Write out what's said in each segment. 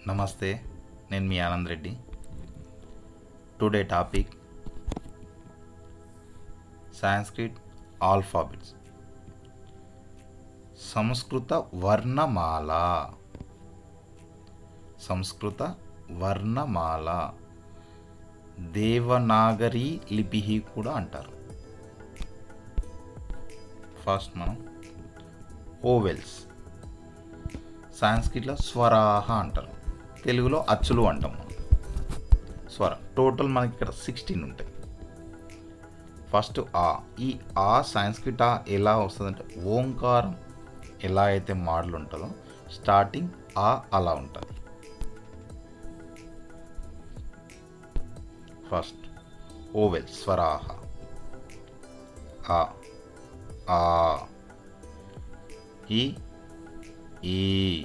నమస్తే నేను మీ Anand Reddy today topic Sanskrit alphabets సంస్కృత వర్ణమాల సంస్కృత వర్ణమాల దేవనాగరి లిపి కూడా అంటారు ఫస్ట్ మనం ఓవెల్స్ సాంస్క్రిట్లో స్వరాహ అంటారు తెలుగులో అచ్చులు అంటాం మనం స్వర టోటల్ మనకి ఇక్కడ సిక్స్టీన్ ఉంటాయి ఫస్ట్ ఆ ఈ ఆ సాంస్క్రిట్ ఆ ఎలా వస్తుందంటే ఓంకారం ఎలా అయితే మోడల్ ఉంటుందో స్టార్టింగ్ ఆ అలా ఉంటుంది ఫస్ట్ ఓవెల్ స్వరాహ ఆ ఆ ఈ ఈ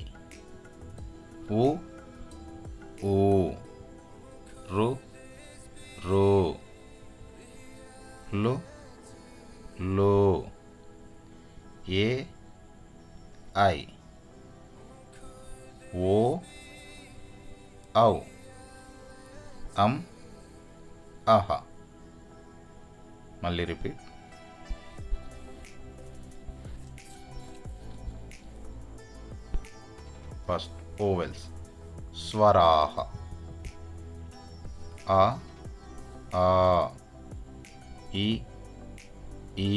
ఉ ఊ రు రు లు లో ఏ ఐ ఓ ఔ అం అహ మళ్ళీ రిపీట్ ఫస్ట్ ఓవెల్స్ స్వరాహ ఆ ఆ ఈ ఈ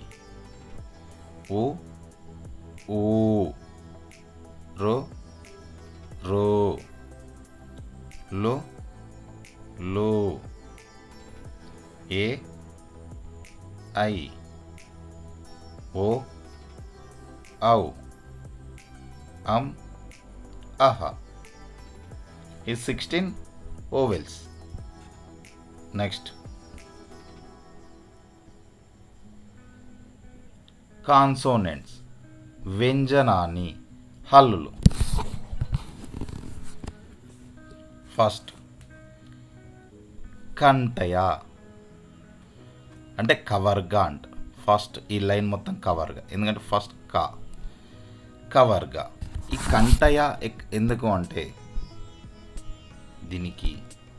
ఉ ఊ రు రు లు లు ఏ ఐ ఓ ఔ అం అహ ఈ సిక్స్టీన్ ఓవెల్స్ నెక్స్ట్ కాన్సోనెంట్స్ వ్యంజనాన్ని హల్లులు ఫస్ట్ కంటయ అంటే కవర్గా అంట ఫస్ట్ ఈ లైన్ మొత్తం కవర్గా ఎందుకంటే ఫస్ట్ కా కవర్గా ఈ కంటయ ఎక్- ఎందుకు అంటే దీనికి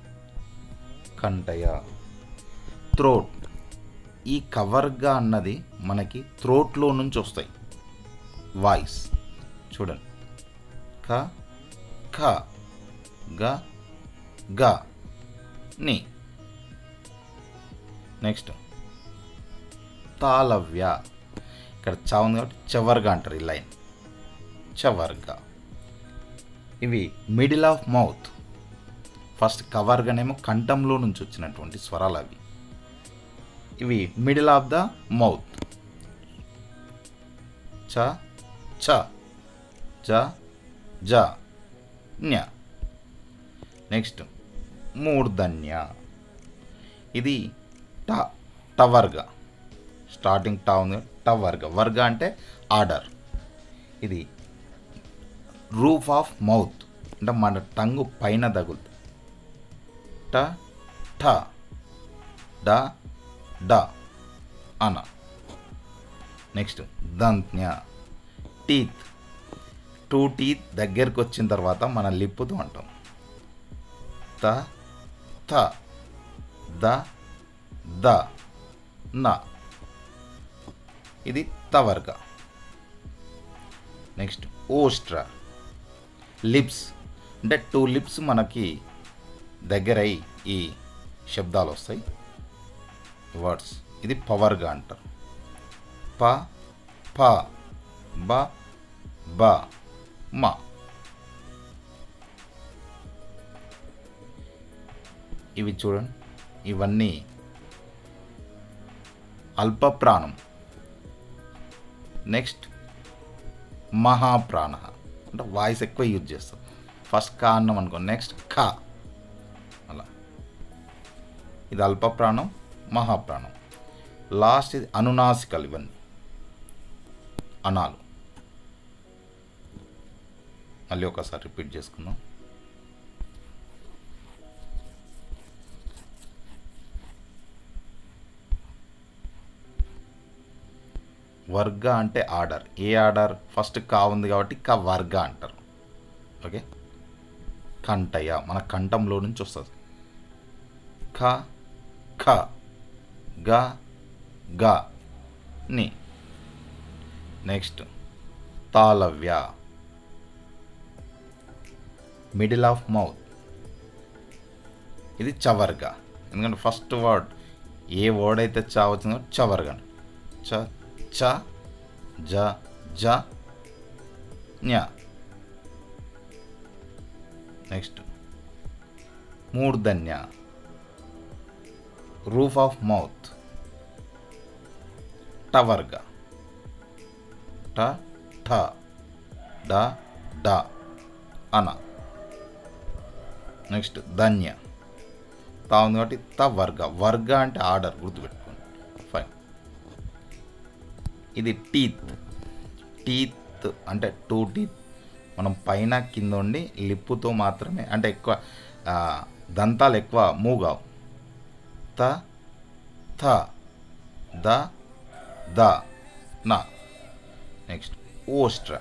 కంటయ థ్రోట్ ఈ కవర్గా అన్నది మనకి థ్రోట్లో నుంచి వస్తాయి వాయిస్ చూడండి క ఖ గ గ ని నెక్స్ట్ తాళవ్య ఇక్కడ చా ఉంది కాబట్టి చవర్గా అంటారు ఈ లైన్ చవర్గా ఇవి మిడిల్ ఆఫ్ మౌత్ ఫస్ట్ కవర్గానేమో కంఠంలో నుంచి వచ్చినటువంటి స్వరాలు అవి ఇవి మిడిల్ ఆఫ్ ద మౌత్ చ చ జ జ న్య నెక్స్ట్ మూర్ధన్య ఇది ట టవర్గా స్టార్టింగ్ టా ఉంది టవర్గా వర్గ అంటే ఆర్డర్ ఇది రూఫ్ ఆఫ్ మౌత్ అంటే మన టంగు పైన తగులుతుంది ట ఠ డ డ అన నెక్స్ట్ దంత్న్య టీత్ టూ టీత్ దగ్గరకు వచ్చిన తర్వాత మన లిప్పుతో అంటాం త థ ద ద న ఇది తవర్గ నెక్స్ట్ ఓస్ట్రా లిప్స్ అంటే టూ లిప్స్ మనకి దగ్గరై ఈ శబ్దాలు వస్తాయి వర్డ్స్ ఇది పవర్గా అంటారు ప ప బ బ మ ఇవి చూడండి ఇవన్నీ అల్ప ప్రాణం నెక్స్ట్ మహాప్రాణ అంటే వాయిస్ ఎక్కువ యూజ్ చేస్తాం ఫస్ట్ కా అన్నాం అనుకో నెక్స్ట్ ఖా అలా ఇది అల్ప ప్రాణం మహాప్రాణం లాస్ట్ ఇది అనునాసికలు ఇవన్నీ అనాలు మళ్ళీ ఒకసారి రిపీట్ చేసుకుందాం వర్గ అంటే ఆర్డర్ ఏ ఆర్డర్ ఫస్ట్ కా ఉంది కాబట్టి క వర్గ అంటారు ఓకే కంటయ మన కంఠంలో నుంచి వస్తుంది ఖ ఖ గ గ ని నెక్స్ట్ తాళవ్య మిడిల్ ఆఫ్ మౌత్ ఇది చవర్గా ఎందుకంటే ఫస్ట్ వర్డ్ ఏ వర్డ్ అయితే చా వచ్చిందో చవర్గా చ చ జ జ న్య నెక్స్ట్ మూర్ధన్య రూఫ్ ఆఫ్ మౌత్ టవర్గా ట ఠ డ డ అన నెక్స్ట్ ధన్య తా ఉంది కాబట్టి త వర్గ వర్గ అంటే ఆర్డర్ గుర్తుపెట్టుకోండి ఫైన్ ఇది టీత్ టీత్ అంటే టూ టీత్ మనం పైన కింద ఉండి లిప్పుతో మాత్రమే అంటే ఎక్కువ ఆ, దంతాలు ఎక్కువ మూవ్ కావు త థ ద ద నా నెక్స్ట్ ఓస్ట్రా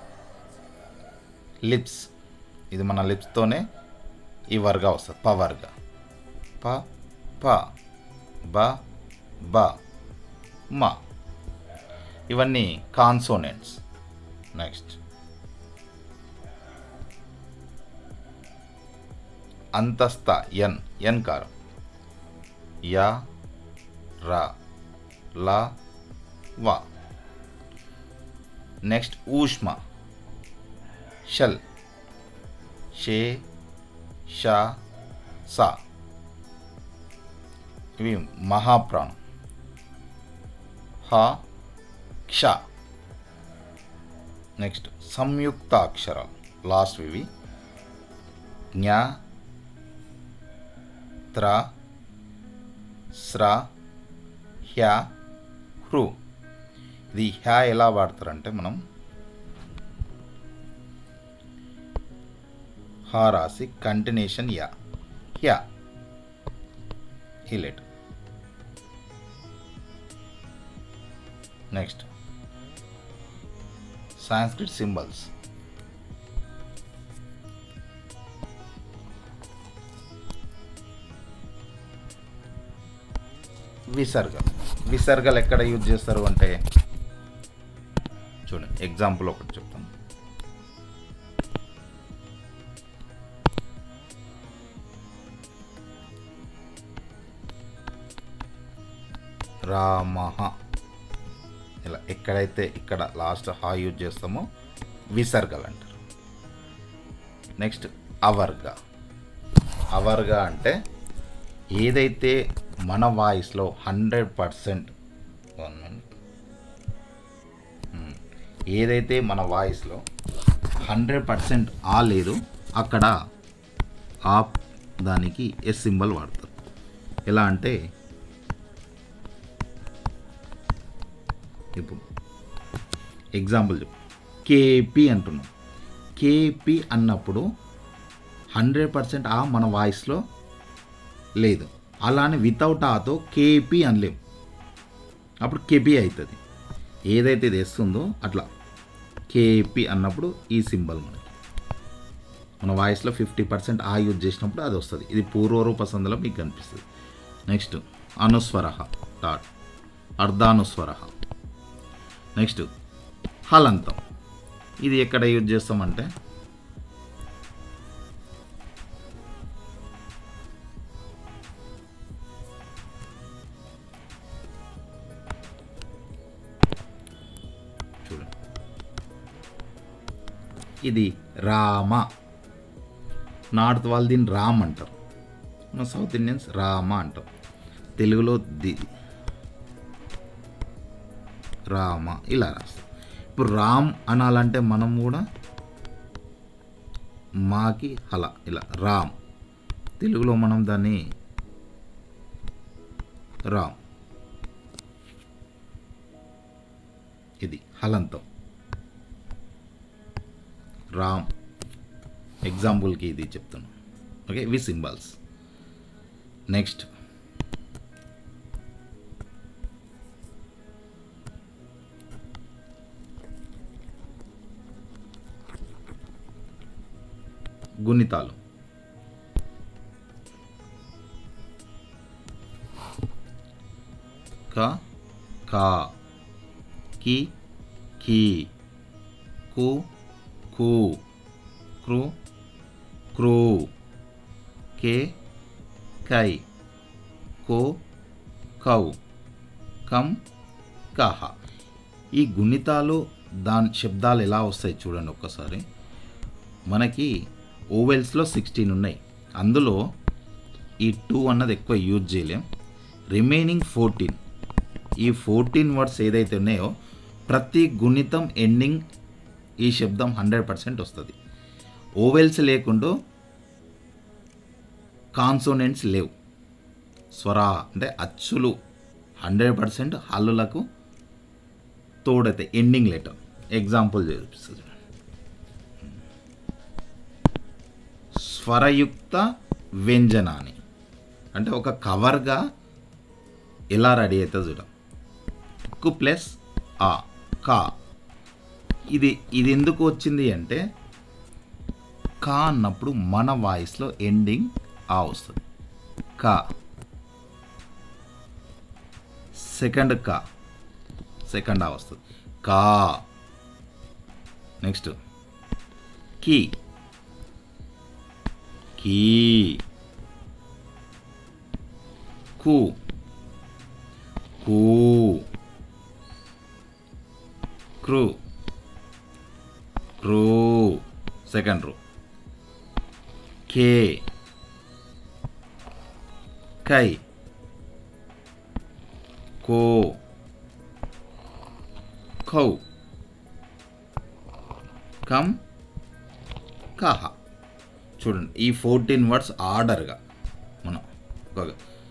లిప్స్ ఇది మన లిప్స్తోనే ఈ వర్గ వస్తుంది ప వర్గ ప ప బ బ మ ఇవన్నీ కాన్సోనెంట్స్ నెక్స్ట్ అంతస్థ ఎన్ ఎన్ కారం యా రా లా వా నెక్స్ట్ ఊష్మ షల్ షే షా సా ఇవి మహాప్రాణం హ క్ష నెక్స్ట్ సంయుక్త అక్షరాలు లాస్ట్ ఇవి జ్ఞ త్ర స్ర హ్య హృ ఇది హ్యా ఎలా వాడతారంటే మనం హా రాసి కంటిన్యూషన్ యా హ్యా హిలెట్ నెక్స్ట్ సాంస్క్రిట్ సింబల్స్ విసర్గ విసర్గలు ఎక్కడ యూజ్ చేస్తారు అంటే చూడండి ఎగ్జాంపుల్ ఒకటి చెప్తాను రామహ ఇలా ఎక్కడైతే ఇక్కడ లాస్ట్ హా యూజ్ చేస్తామో విసర్గలు అంటారు నెక్స్ట్ అవర్గ అవర్గ అంటే ఏదైతే మన వాయిస్లో హండ్రెడ్ పర్సెంట్ వన్ మినిట్ ఏదైతే మన వాయిస్లో హండ్రెడ్ పర్సెంట్ ఆ లేదు అక్కడ ఆ దానికి ఎస్ సింబల్ వాడతారు ఎలా అంటే ఇప్పుడు ఎగ్జాంపుల్ చెప్పు కేపీ అంటున్నాం కేపీ అన్నప్పుడు హండ్రెడ్ పర్సెంట్ ఆ మన వాయిస్లో లేదు అలానే వితౌట్ ఆతో కేపీ అనలేం అప్పుడు కేపీ అవుతుంది ఏదైతే ఇది వేస్తుందో అట్లా కేపీ అన్నప్పుడు ఈ సింబల్ మనకి మన వాయిస్లో ఫిఫ్టీ పర్సెంట్ ఆ యూజ్ చేసినప్పుడు అది వస్తుంది ఇది పూర్వరూప సందులో మీకు కనిపిస్తుంది నెక్స్ట్ అనుస్వర డాట్ అర్ధానుస్వర నెక్స్ట్ హలంతం ఇది ఎక్కడ యూజ్ చేస్తామంటే చూడండి ఇది రామ నార్త్ వాళ్ళు దీన్ని రామ్ అంటారు మన సౌత్ ఇండియన్స్ రామ అంటాం తెలుగులో ది రామ ఇలా రాస్తాం ఇప్పుడు రామ్ అనాలంటే మనం కూడా మాకి హల ఇలా రామ్ తెలుగులో మనం దాన్ని రామ్ ఇది హలంతం రామ్ ఎగ్జాంపుల్కి ఇది చెప్తున్నాను ఓకే ఇవి సింబల్స్ నెక్స్ట్ గుణితాలు క కా కి కీ కు కు క్రు క్రూ కే కై కో కౌ కం కహ ఈ గుణితాలు దాని శబ్దాలు ఎలా వస్తాయి చూడండి ఒక్కసారి మనకి ఓవెల్స్లో సిక్స్టీన్ ఉన్నాయి అందులో ఈ టూ అన్నది ఎక్కువ యూజ్ చేయలేం రిమైనింగ్ ఫోర్టీన్ ఈ ఫోర్టీన్ వర్డ్స్ ఏదైతే ఉన్నాయో ప్రతి గుణితం ఎండింగ్ ఈ శబ్దం హండ్రెడ్ పర్సెంట్ వస్తుంది ఓవెల్స్ లేకుండా కాన్సోనెంట్స్ లేవు స్వరా అంటే అచ్చులు హండ్రెడ్ పర్సెంట్ హల్లులకు తోడైతే ఎండింగ్ లెటర్ ఎగ్జాంపుల్ చూపిస్తుంది స్వరయుక్త వ్యంజనాన్ని అంటే ఒక కవర్గా ఎలా రెడీ అవుతుంది చూడం కు ప్లస్ ఆ కా ఇది ఇది ఎందుకు వచ్చింది అంటే కా అన్నప్పుడు మన వాయిస్లో ఎండింగ్ ఆ వస్తుంది కా సెకండ్ కా సెకండ్ ఆ వస్తుంది కా నెక్స్ట్ కీ కీ కు కు క్రూ క్రూ సెకండ్ రూ కే కై కో ఖౌ కమ్ కహ చూడండి ఈ ఫోర్టీన్ వర్డ్స్ ఆర్డర్గా మనం ఒక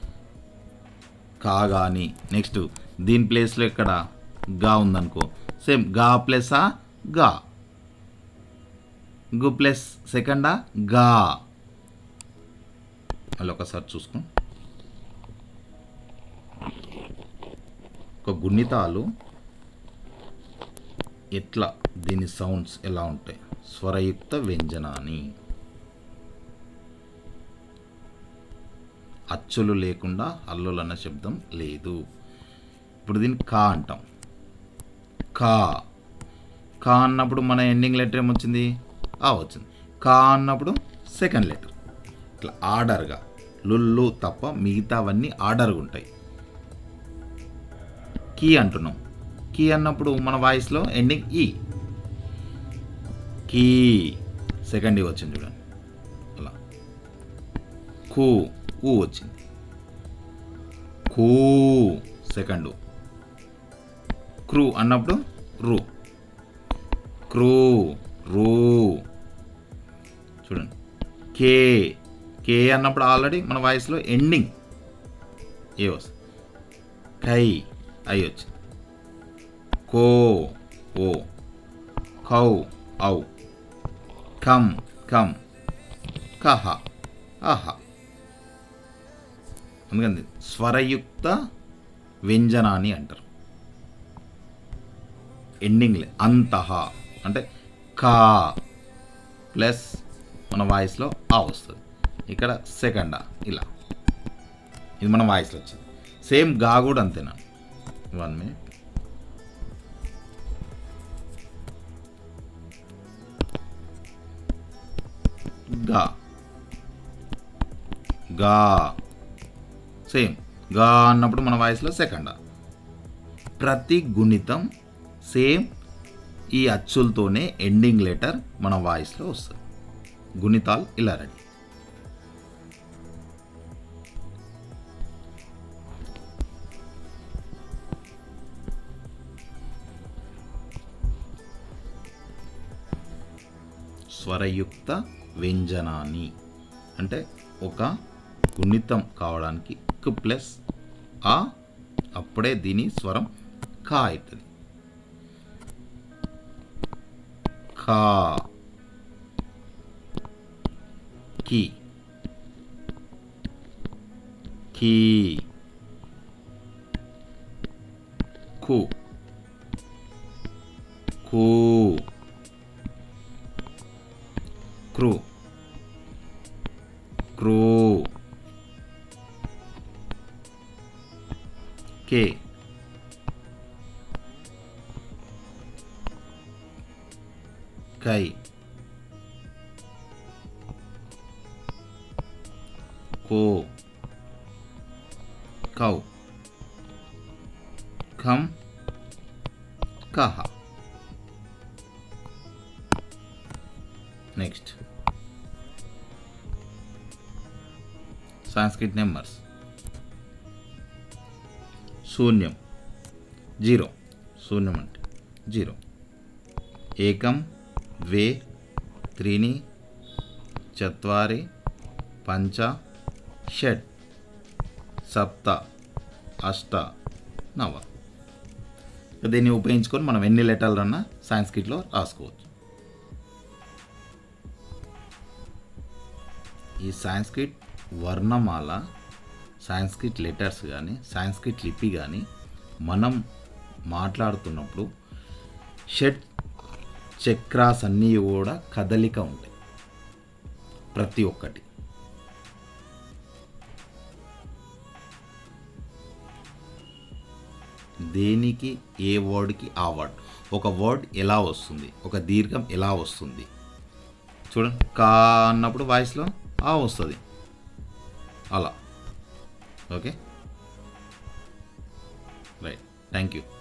కా కానీ నెక్స్ట్ దీని ప్లేస్లో ఇక్కడ గా ఉందనుకో సేమ్ గా ప్లస్ ఆ గా గు ప్లస్ సెకండా గా మళ్ళీ ఒకసారి చూసుకో ఒక గుణితాలు ఎట్లా దీని సౌండ్స్ ఎలా ఉంటాయి స్వరయుక్త వ్యంజనాన్ని అచ్చులు లేకుండా హల్లులు అన్న శబ్దం లేదు ఇప్పుడు దీన్ని కా అంటాం కా కా అన్నప్పుడు మన ఎండింగ్ లెటర్ ఏమొచ్చింది ఆ వచ్చింది కా అన్నప్పుడు సెకండ్ లెటర్ ఇట్లా ఆర్డర్గా లుల్లు తప్ప మిగతావన్నీ ఆర్డర్గా ఉంటాయి కీ అంటున్నాం కీ అన్నప్పుడు మన వాయిస్లో ఎండింగ్ ఈ కీ సెకండ్ ఈ వచ్చింది చూడండి అలా కూ ఊ వచ్చింది కూ సెకండ్ క్రూ అన్నప్పుడు రూ క్రూ రూ చూడండి కే కే అన్నప్పుడు ఆల్రెడీ మన వాయిస్లో ఎండింగ్ ఏ వస్తుంది కై అయి వచ్చింది కో ఓ కౌ ఔ కమ్ కమ్ కహ అహ అందుకని స్వరయుక్త వ్యంజనాన్ని అంటారు ఎండింగ్లే అంతహ అంటే కా ప్లస్ మన వాయిస్లో ఆ వస్తుంది ఇక్కడ సెకండ్ ఇలా ఇది మన వాయిస్లో వచ్చింది సేమ్ గా కూడా అంతేనా వన్ మినిట్ గా గా సేమ్ గా అన్నప్పుడు మన వాయిస్లో సెకండ్ ప్రతి గుణితం సేమ్ ఈ అచ్చులతోనే ఎండింగ్ లెటర్ మన వాయిస్లో వస్తుంది గుణితాలు ఇలా రెడీ స్వరయుక్త వ్యంజనాన్ని అంటే ఒక గుణితం కావడానికి క్ ప్లస్ ఆ అప్పుడే దీని స్వరం కా అవుతుంది ఖా కి కీ కు కు క్రూ క్రూ కే కై కో కౌ ఖం కహ నెక్స్ట్ సాంస్క్రిట్ నెంబర్స్ శూన్యం జీరో శూన్యం అంటే జీరో ఏకం ద్వే త్రీణి చత్వారి పంచ షట్ సప్త అష్ట నవ దీన్ని ఉపయోగించుకొని మనం ఎన్ని లెటర్లు అన్నా సాంస్క్రిట్లో రాసుకోవచ్చు ఈ సాంస్క్రిట్ వర్ణమాల సాంస్క్రిట్ లెటర్స్ కానీ సాంస్క్రిట్ లిపి కానీ మనం మాట్లాడుతున్నప్పుడు షట్ చక్రాస్ అన్నీ కూడా కదలిక ఉంటాయి ప్రతి ఒక్కటి దేనికి ఏ వర్డ్కి ఆ వర్డ్ ఒక వర్డ్ ఎలా వస్తుంది ఒక దీర్ఘం ఎలా వస్తుంది చూడండి కా అన్నప్పుడు వాయిస్లో ఆ వస్తుంది అలా ఓకే రైట్ థ్యాంక్ యూ